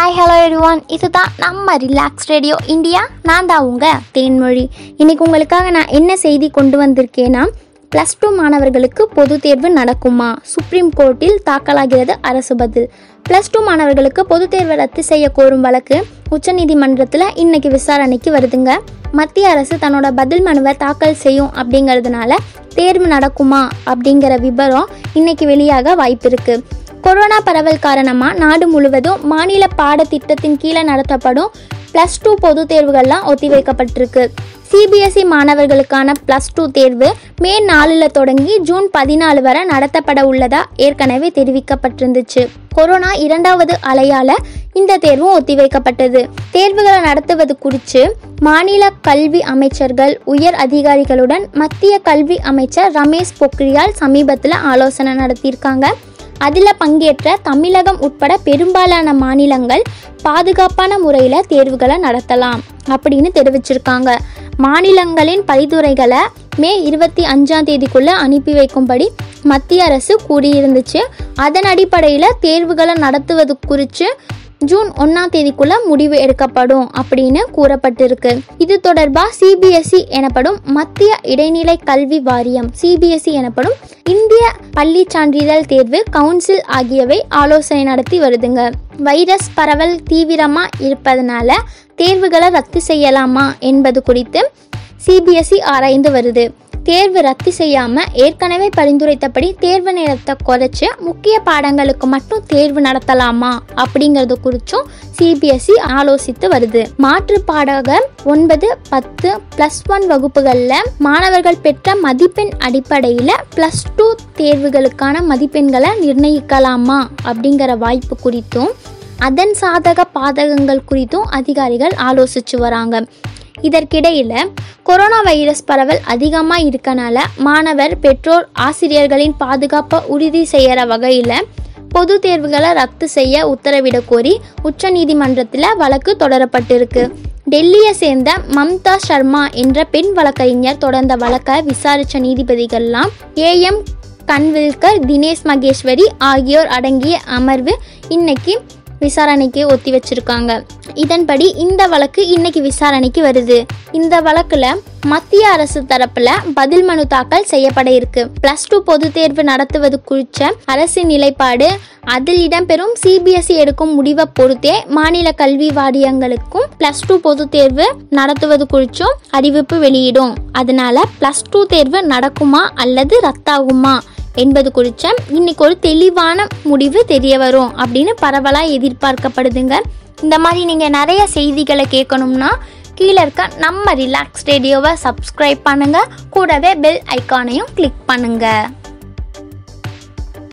hi hello everyone இதுதான் நம்ம relax radio India நான் தான் உங்க தேன்மொழி இன்னைக்கு உங்களுக்காக நான் என்ன செய்தி கொண்டு வந்திருக்கேன்னா ப்ளஸ் டூ மாணவர்களுக்கு பொது தேர்வு நடக்குமா சுப்ரீம் கோர்ட்டில் தாக்கலாகிறது அரசு பதில் ப்ளஸ் டூ மாணவர்களுக்கு பொது தேர்வை ரத்து செய்ய கோரும் வழக்கு உச்சநீதிமன்றத்தில் இன்னைக்கு விசாரணைக்கு வருதுங்க மத்திய அரசு தன்னோட பதில் மனுவை தாக்கல் செய்யும் அப்படிங்கிறதுனால தேர்வு நடக்குமா அப்படிங்கிற விபரம் இன்னைக்கு வெளியாக வாய்ப்பு இருக்கு கொரோனா பரவல் காரணமாக நாடு முழுவதும் மாநில பாடத்திட்டத்தின் கீழே நடத்தப்படும் ப்ளஸ் டூ பொதுத் தேர்வுகள்லாம் ஒத்திவைக்கப்பட்டிருக்கு சிபிஎஸ்இ மாணவர்களுக்கான ப்ளஸ் டூ தேர்வு மே நாலில் தொடங்கி ஜூன் பதினாலு வரை நடத்தப்பட உள்ளதா ஏற்கனவே தெரிவிக்கப்பட்டிருந்துச்சு கொரோனா இரண்டாவது அலையால இந்த தேர்வும் ஒத்திவைக்கப்பட்டது தேர்வுகளை நடத்துவது குறித்து மாநில கல்வி அமைச்சர்கள் உயர் அதிகாரிகளுடன் மத்திய கல்வி அமைச்சர் ரமேஷ் பொக்ரியால் சமீபத்தில் ஆலோசனை நடத்தியிருக்காங்க அதில் பங்கேற்ற தமிழகம் உட்பட பெரும்பாலான மாநிலங்கள் பாதுகாப்பான முறையில் தேர்வுகளை நடத்தலாம் அப்படின்னு தெரிவிச்சிருக்காங்க மாநிலங்களின் பரிந்துரைகளை மே இருபத்தி அஞ்சாம் தேதிக்குள்ளே அனுப்பி வைக்கும்படி மத்திய அரசு கூறியிருந்துச்சு அதன் அடிப்படையில் தேர்வுகளை நடத்துவது குறித்து ஜூன் ஒன்றாம் தேதிக்குள்ள முடிவு எடுக்கப்படும் அப்படின்னு கூறப்பட்டிருக்கு இது தொடர்பாக சிபிஎஸ்இ எனப்படும் மத்திய இடைநிலை கல்வி வாரியம் சிபிஎஸ்இ எனப்படும் இந்திய பள்ளி சான்றிதழ் தேர்வு கவுன்சில் ஆகியவை ஆலோசனை நடத்தி வருதுங்க வைரஸ் பரவல் தீவிரமா இருப்பதனால தேர்வுகளை ரத்து செய்யலாமா என்பது குறித்து சிபிஎஸ்இ ஆராய்ந்து வருது தேர்வு ரத்து செய்யாம ஏற்கனவே பரிந்துரைத்தபடி தேர்வு நேரத்தை குறைச்சு முக்கிய பாடங்களுக்கு மட்டும் தேர்வு நடத்தலாமா அப்படிங்கிறது குறித்தும் சிபிஎஸ்இ ஆலோசித்து வருது மாற்று பாடகர் ஒன்பது பத்து ப்ளஸ் ஒன் வகுப்புகளில் மாணவர்கள் பெற்ற மதிப்பெண் அடிப்படையில் ப்ளஸ் டூ தேர்வுகளுக்கான மதிப்பெண்களை நிர்ணயிக்கலாமா அப்படிங்கிற வாய்ப்பு குறித்தும் அதன் சாதக பாதகங்கள் குறித்தும் அதிகாரிகள் ஆலோசிச்சு வராங்க இதற்கிடையில் கொரோனா வைரஸ் பரவல் அதிகமாக இருக்கனால மாணவர் பெற்றோர் ஆசிரியர்களின் பாதுகாப்பை உறுதி செய்கிற வகையில் பொது தேர்வுகளை ரத்து செய்ய உத்தரவிடக் கோரி உச்சநீதிமன்றத்தில் வழக்கு தொடரப்பட்டிருக்கு டெல்லியை சேர்ந்த மம்தா சர்மா என்ற பெண் வழக்கறிஞர் தொடர்ந்த வழக்கை விசாரித்த நீதிபதிகள்லாம் ஏஎம் கன்வில்கர் தினேஷ் மகேஸ்வரி ஆகியோர் அடங்கிய அமர்வு இன்னைக்கு விசாரணைக்கு ஒத்தி வச்சிருக்காங்க இதன்படி இந்த வழக்கு இன்னைக்கு விசாரணைக்கு வருது இந்த வழக்குல மத்திய அரசு தரப்புல பதில் மனு தாக்கல் செய்யப்பட இருக்கு பிளஸ் டூ பொது தேர்வு நடத்துவது குறித்த அரசின் நிலைப்பாடு அதில் இடம்பெறும் சிபிஎஸ்இ எடுக்கும் முடிவை பொறுத்தே மாநில கல்வி வாரியங்களுக்கும் பிளஸ் டூ பொது தேர்வு நடத்துவது குறித்தும் அறிவிப்பு வெளியிடும் அதனால பிளஸ் டூ தேர்வு நடக்குமா அல்லது ரத்தாகுமா என்பது குறித்த இன்னைக்கு ஒரு தெளிவான முடிவு தெரிய வரும் அப்படின்னு பரவலாக எதிர்பார்க்கப்படுதுங்க இந்த மாதிரி நீங்கள் நிறைய செய்திகளை கேட்கணும்னா கீழே இருக்க நம்ம ரிலாக்ஸ் ரேடியோவை சப்ஸ்கிரைப் பண்ணுங்கள் கூடவே பெல் ஐக்கானையும் கிளிக் பண்ணுங்கள்